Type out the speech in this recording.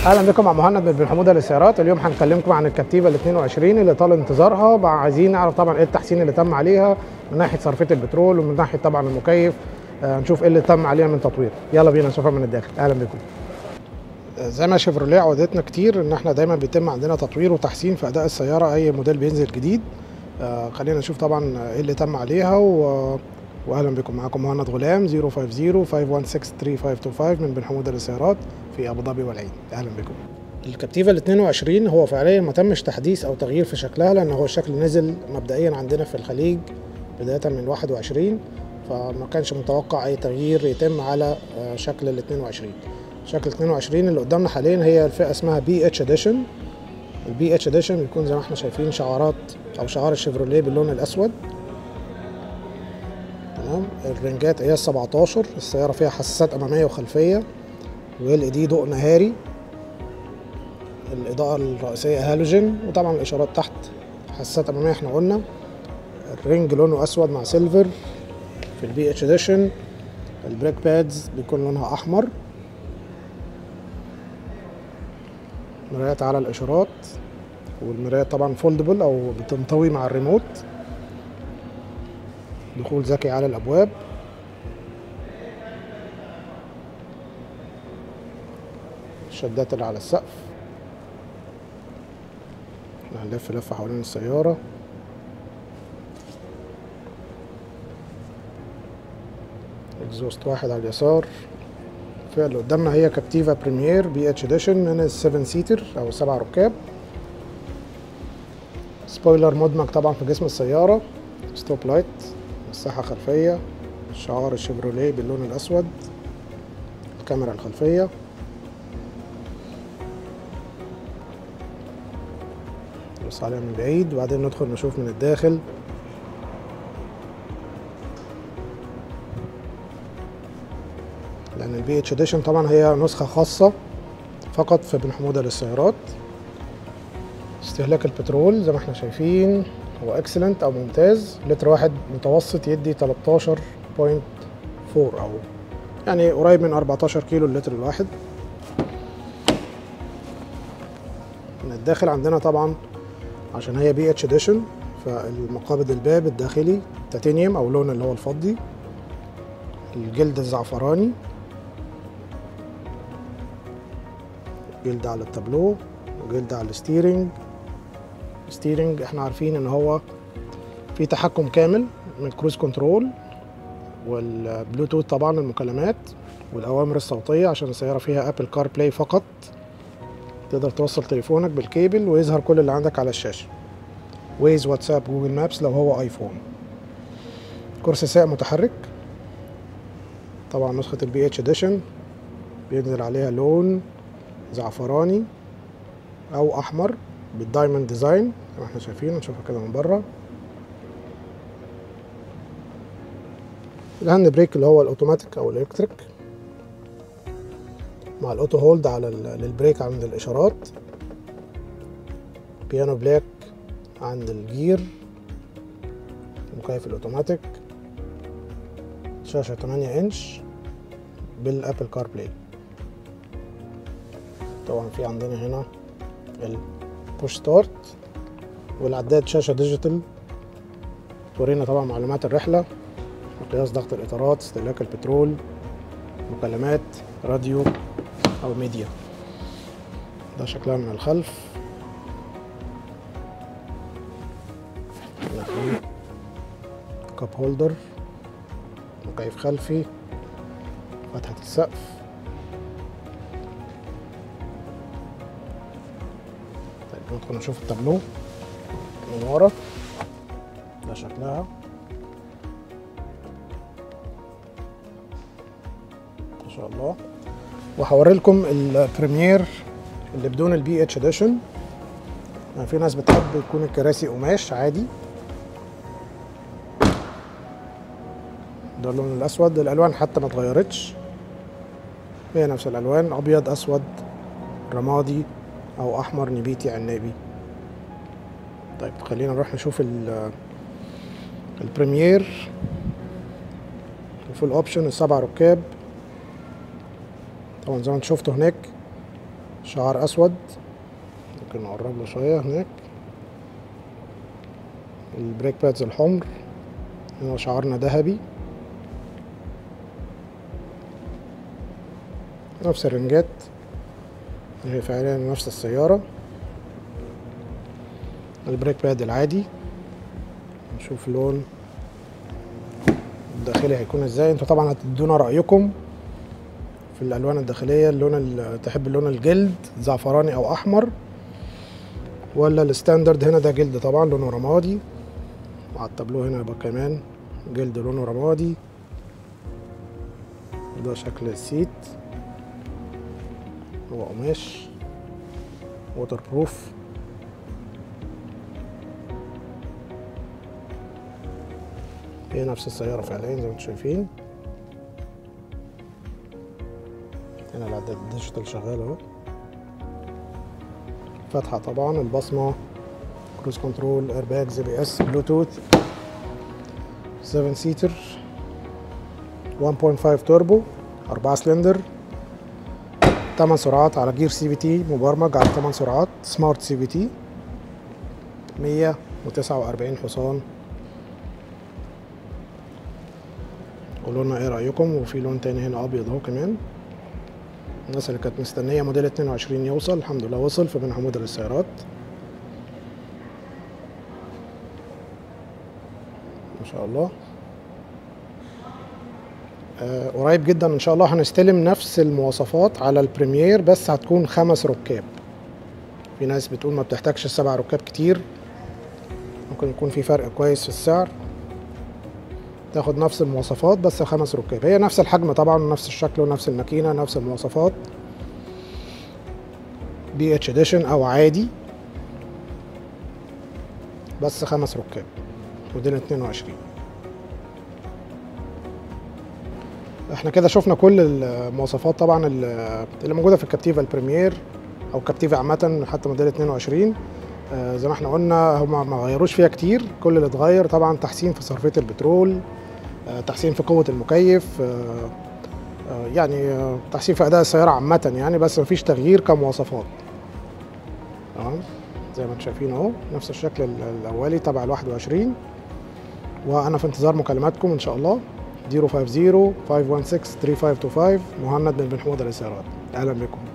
اهلا بكم مع مهند من بن حموده للسيارات اليوم هنكلمكم عن الكتيبه ال 22 اللي طال انتظارها بقى عايزين نعرف طبعا ايه التحسين اللي تم عليها من ناحيه صرفيه البترول ومن ناحيه طبعا المكيف آه، نشوف ايه اللي تم عليها من تطوير يلا بينا نشوفها من الداخل اهلا بكم آه، زي ما شيفروليه عودتنا كتير ان احنا دايما بيتم عندنا تطوير وتحسين في اداء السياره اي موديل بينزل جديد آه، خلينا نشوف طبعا ايه اللي تم عليها و... واهلا بكم معاكم مهند غلام 050 516 3525 من بن حموده للسيارات في ابو ظبي والعين اهلا بكم الكابتيفا ال 22 هو فعليا ما تمش تحديث او تغيير في شكلها لان هو الشكل نزل مبدئيا عندنا في الخليج بدايه من 21 فما كانش متوقع اي تغيير يتم على آه، شكل ال 22 شكل 22 اللي قدامنا حاليا هي الفئه اسمها بي اتش اديشن البي اتش اديشن بيكون زي ما احنا شايفين شعارات او شعار الشيفروليه باللون الاسود تمام الرنجات هي 17 السياره فيها حساسات اماميه وخلفيه وال دي ضوء نهاري الاضاءه الرئيسيه هالوجين وطبعا الاشارات تحت حساسات اماميه احنا قلنا الرنج لونه اسود مع سيلفر في البي اتش اديشن البريك بادز بيكون لونها احمر مرايات على الاشارات والمرايات طبعا فولدبل او بتنطوي مع الريموت دخول ذكي على الابواب الشدات اللي على السقف هنلف لفه حوالين السياره اكزوست واحد على اليسار الفئه اللي قدامنا هي كابتيفا بريمير بي اتش اديشن من السفن سيتر او سبع ركاب سبويلر مدمج طبعا في جسم السياره ستوب لايت مساحة خلفية شعار الشيفروليه باللون الأسود الكاميرا الخلفية نبص عليها من بعيد وبعدين ندخل نشوف من الداخل لأن البي اتش اديشن طبعا هي نسخة خاصة فقط في بن حمودة للسيارات استهلاك البترول زي ما احنا شايفين هو اكسلنت او ممتاز لتر واحد متوسط يدي 13.4 او يعني قريب من 14 كيلو اللتر الواحد من الداخل عندنا طبعا عشان هي بي اتش اديشن فالمقابض الباب الداخلي تيتانيوم او لون اللي هو الفضي الجلد الزعفراني جلد على التابلو وجلد على الستيرنج ستيرنج احنا عارفين ان هو في تحكم كامل من كروز كنترول والبلوتوث طبعا المكالمات والاوامر الصوتيه عشان السياره فيها ابل كار بلاي فقط تقدر توصل تليفونك بالكيبل ويظهر كل اللي عندك على الشاشه ويز واتساب جوجل مابس لو هو ايفون كرسي ساق متحرك طبعا نسخه البي اتش اديشن بينزل عليها لون زعفراني او احمر بالدايموند ديزاين زي ما احنا شايفين نشوفها كده من بره الهاند بريك اللي هو الاوتوماتيك او الالكتريك مع الاوتو هولد على ال- للبريك عند الاشارات بيانو بلاك عند الجير مكيف الاوتوماتيك شاشة 8 انش بالابل كار بلاي طبعا في عندنا هنا البوش ستارت والعداد شاشة ديجيتال تورينا طبعا معلومات الرحلة مقياس ضغط الإطارات استهلاك البترول مكالمات راديو أو ميديا ده شكلها من الخلف هنا في كاب هولدر مكيف خلفي فتحة السقف طيب ندخل نشوف التابلو من ورا ده شكلها ما شاء الله وهوري لكم البريمير اللي بدون البي اتش اديشن يعني في ناس بتحب يكون الكراسي قماش عادي ده اللون الاسود الالوان حتى ما اتغيرتش هي نفس الالوان ابيض اسود رمادي او احمر نبيتي عنابي طيب خلينا نروح نشوف ال- البريمير الفول اوبشن السبع ركاب طبعا زي ما انت شفتوا هناك شعار اسود ممكن نقرب له شويه هناك البريك بادز الحمر هنا شعارنا ذهبي نفس الرنجات هي فعليا نفس السيارة البريك باد العادي نشوف لون الداخلي هيكون ازاي انتوا طبعا هتدونا رأيكم في الالوان الداخلية اللون ال- تحب اللون الجلد زعفراني او احمر ولا الستاندرد هنا ده جلد طبعا لونه رمادي وعلى التابلو هنا يبقى كمان جلد لونه رمادي ده شكل السيت هو قماش ووتر بروف هي نفس السيارة فعليا زي ما انتم شايفين هنا العداد الديجيتال شغال اهو فاتحة طبعا البصمة كروز كنترول ايرباج زي بي اس بلوتوث 7 سيتر 1.5 توربو 4 سلندر 8 سرعات على جير سي في تي مبرمج على 8 سرعات سمارت سي في تي 149 حصان قولوا لنا ايه رايكم وفي لون تاني هنا ابيض اهو كمان الناس اللي كانت مستنيه موديل 22 يوصل الحمد لله وصل في بن حمود للسيارات ما شاء الله آه، قريب جدا ان شاء الله هنستلم نفس المواصفات على البريمير بس هتكون خمس ركاب في ناس بتقول ما بتحتاجش السبع ركاب كتير ممكن يكون في فرق كويس في السعر تاخد نفس المواصفات بس خمس ركاب هي نفس الحجم طبعا نفس الشكل ونفس الماكينة نفس المواصفات بي اتش اديشن او عادي بس خمس ركاب موديل 22 احنا كده شفنا كل المواصفات طبعا ال- اللي موجوده في الكابتيفا البريمير او كابتيفا عامه حتى موديل 22 آه، زي ما احنا قلنا هم ما غيروش فيها كتير كل اللي اتغير طبعا تحسين في صرفيه البترول آه، تحسين في قوه المكيف آه، آه، يعني آه، تحسين في اداء السياره عامه يعني بس مفيش تغيير كمواصفات تمام زي ما انتم شايفين اهو نفس الشكل ال- الاولي تبع ال 21 وانا في انتظار مكالماتكم ان شاء الله 050 516 3525 مهند من بن حمود الاسيرات اهلا بكم